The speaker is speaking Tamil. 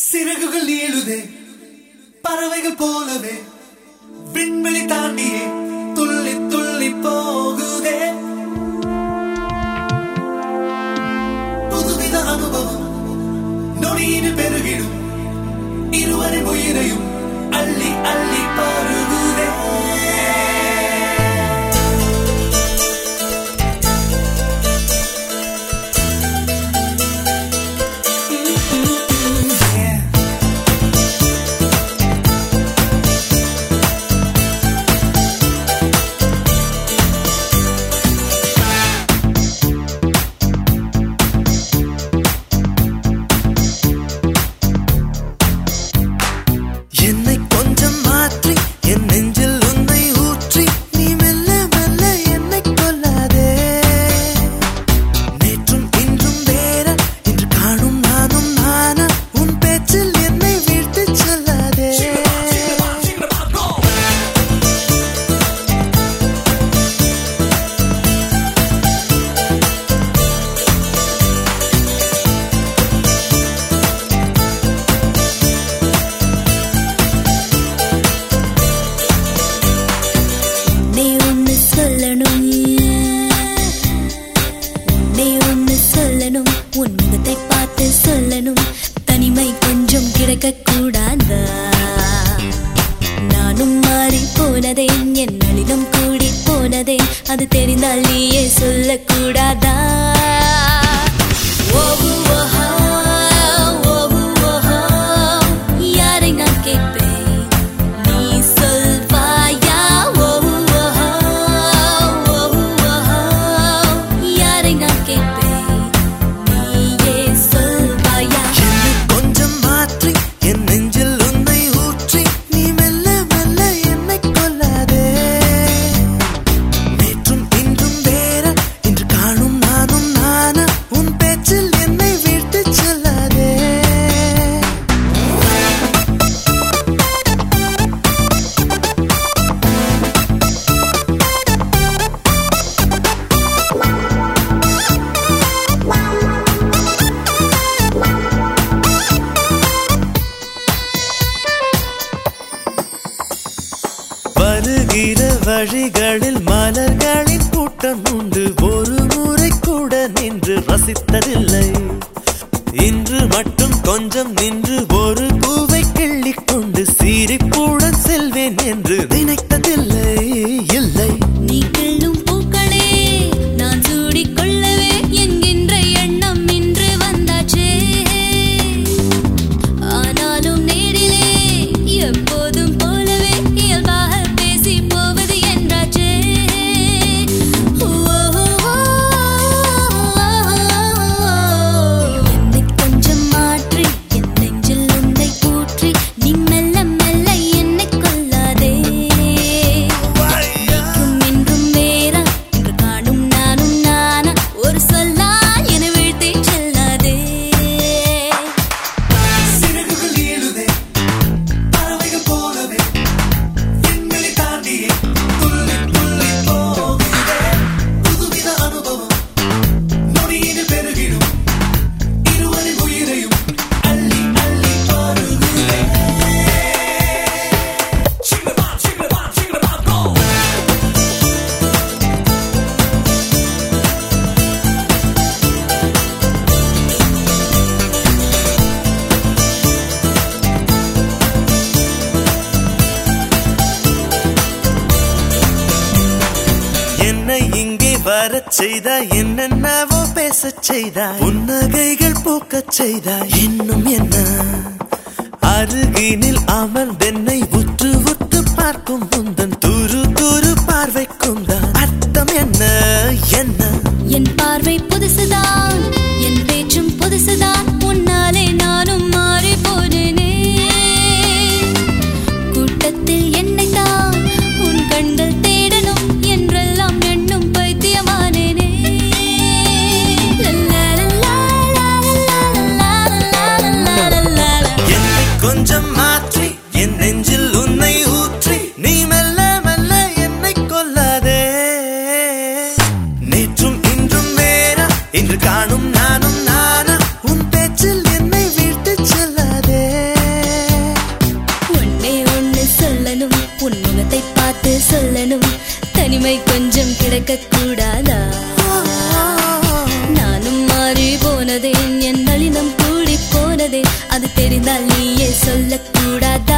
சிறகுகள் நீளுதே பறவைகள் போலவே விண்வெளி தாண்டியே துள்ளி துள்ளி போகுதே புதுவித அனுபவம் நொடியில் பெருகிடும் இருவரின் உயிரையும் அள்ளி அள்ளி பருகுதே என்னை கொஞ்சம் மாற்றி என் நெஞ்சில் உன்னை ஊற்றி நீ மெல்ல மெல்ல என்னை கொல்லாதே நேற்றும் இன்றும் வேற இன்று காணும் நானும் நானா உன் பேச்சில் என்னை வீழ்த்து சொல்லாதே நீ ஒன்னு சொல்லணும் நீ ஒன்னு சொல்லணும் உன் முகத்தை பார்த்து சொல்லணும் தனிமை கொஞ்சம் கிடைக்க கூடாதா நானும் மாறி போனதே என் நளினம் கூடி போனதே அது தெரிந்தால் நீயே சொல்லக்கூடாதா ஓவு ஓஹோ, ஓவு ஓஹோ, யாரை நான் கேட்பேன் நீ சொல்வாயா ஓஹோ, ஓஹோ, ஓஹோ, யாரை நான் கேட்பேன் நீயே சொல்வாயா என்னை கொஞ்சம் மாற்றி என் நெஞ்சில் உன்னை ஊற்றி நீ மெல்ல மெல்ல என்னை கொல்லாதே நேற்றும் இன்றும் வேற இன்று காணும் நானும் நானா உன் பேச்சில் என்னை வீழ்த்து சொல்லாதே வருகிற வழிகளில் மலர்களின் கூட்டம் உண்டு ஒரு முறை கூட நின்று ரசித்ததில்லை இன்று மட்டும் கொஞ்சம் நின்று ஒரு பூவை கிள்ளிக் கொண்டு சிரிப்புடன் செல்வேன் என்று நினைத்ததில்லை இல்லை நீ கிள்ளும் பூக்களே நான் சூடிக் கொள்ளவே என்கின்ற எண்ணம் இன்று வந்தாச்சே ஆனாலும் நேரிலே எப்போதும் போலவே இயல்பாக பேசி போவது என்றாச்சே என்னை கொஞ்சம் மாற்றி என் நெஞ்சில் உன்னை ஊற்றி நீ மெல்ல மெல்ல என்னை கொல்லாதே என்றும் என்றும் வேறா இன்று காணும் நானும் நானா ஒரு சொல்லா என வீழ்த்தி செல்லாதே சிறகுகள் நீளுதே பறவைகள் போலவே விண்வெளி தாண்டியே துள்ளி துள்ளி போகுதே புதுவித அனுபவம் நொடியில் பெருகிடும் இருவரின் உயிரையும் அள்ளி அள்ளி பருகுதே சிங்கமா சிங்கமா சிங்கமா கோ என்னை இங்கே வரச் செய்தாய் என்னென்னவோ பேசச் செய்தாய் புன்னகைகள் பூக்கச் செய்தாய் இன்னும் என்ன அருகினில் அமர்ந்தென்னை உற்று உற்று பார்க்கும் முந்தன் துரு துரு பார்வைக்கும் தான் அர்த்தம் என்ன என்ன என் பார்வை புதுசுதான் என் பேச்சும் புதுசுதான் உன்னாலே நானும் மாறி போனேனே கூட்டத்தில் என்னை தான் உன் கண்கள் தேடணும் என்றெல்லாம் எண்ணும் பைத்தியமானேனே லல்லா, லல்லா, லல்லா, லல்லா, லல்லா, லல்லா, லல்லா. என்னை கொஞ்சம் மாற்றி என் நெஞ்சில் உன்னை ஊற்றி நீ நளினம் கூடி போனதே அது தெரிந்தால் நீயே சொல்லக்கூடாதா